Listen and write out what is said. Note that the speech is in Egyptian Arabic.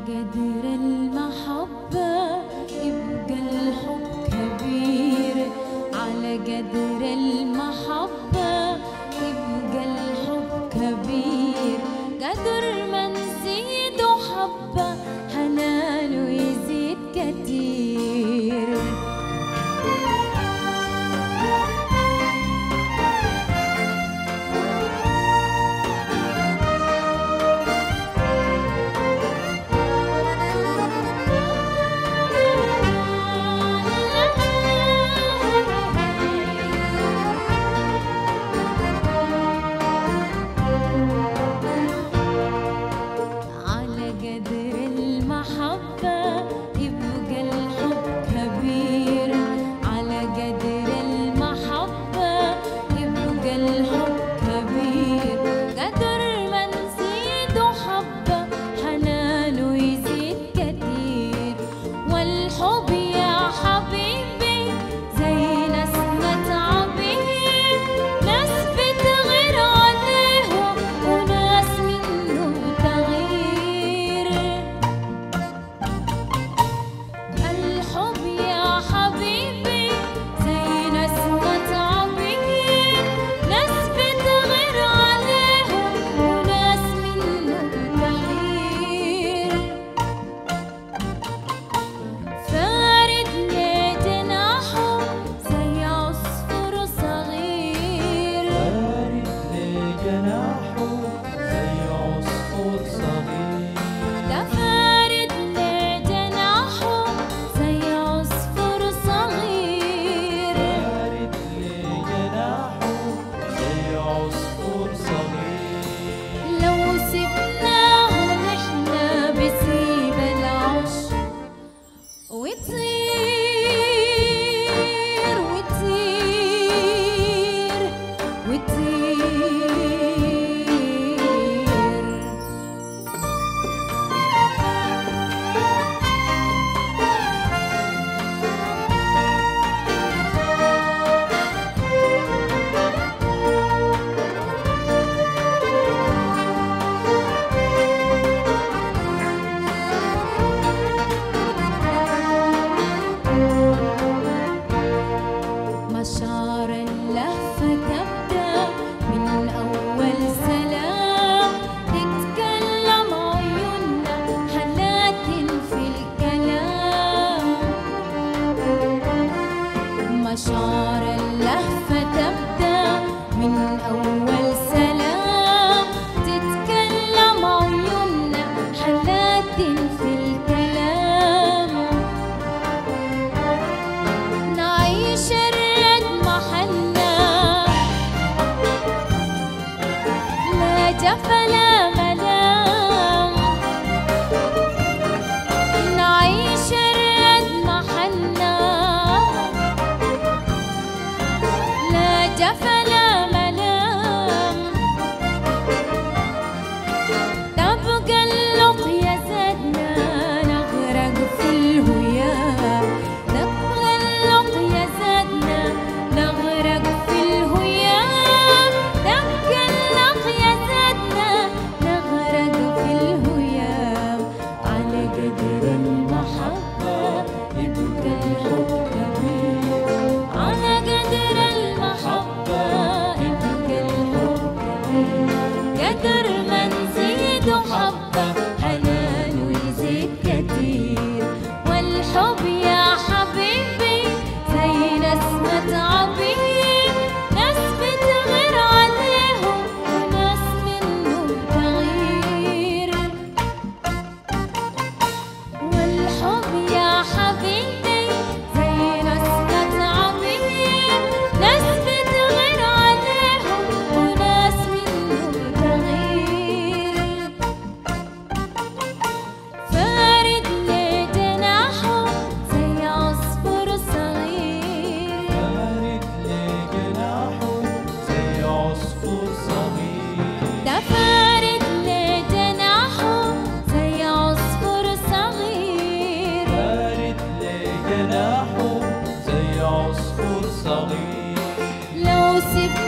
قدر المحبة يبقى الحب كبير على قدر المحبة يبقى الحب كبير قدر ما نزيده حبة حنانه يزيد كتير على قدر المحبة يبقى الحب كبير على قدر المحبة يبقى الحب كبير قدر ما نزيده حبة حنانه يزيد كتير والحب يا حبيبي زي نسمة عبير ناس بتغير عليهم وناس منهم تغيير الحب يا حبيبي زي نسمة عبير ناس بتغير عليهم وناس منهم تغيير فارد لجناحه زي عصفور صغير بارد لجناحه زي عصفور صغير ده فارد لجناحه زي عصفور صغير بارد لجناحه زي عصفور صغير لو سبناه نحنا بسيب العش ويطير ويطير ويطير مشاعر اللهفة تبدأ من أول سلام تتكلم عيوننا حالات في الكلام مشاعر اللهفة تبدأ من أول سلام تتكلم عيوننا حالات في الكلام نعيش الرد محلنا لا جفا لا ملام نعيش الرد محلنا لا جفا لا ملام تبقى اللقيا زادنا نغرق في الهيام تبقى اللقيا زادنا نغرق في الهيام تبقى اللقيا زادنا نغرق في الهيام على قدر المحبة يبقى الحب كبير على قدر المحبة يبقى الحب كبير قدر ما نزيده حبة حنان ويزيد كتير والحب يا حبيبي زي نسمة عبير ناس بتغير عليهم وناس منهم تغيير والحب يا حبيبي زي نسمة عبير ناس بتغير عليهم وناس منهم تغيير فارد لجناحه زي عصفور صغير بارد لجناحه زي عصفور صغير ده فارد لجناحه زي عصفور صغير بارد لجناحه زي عصفور صغير لو سبت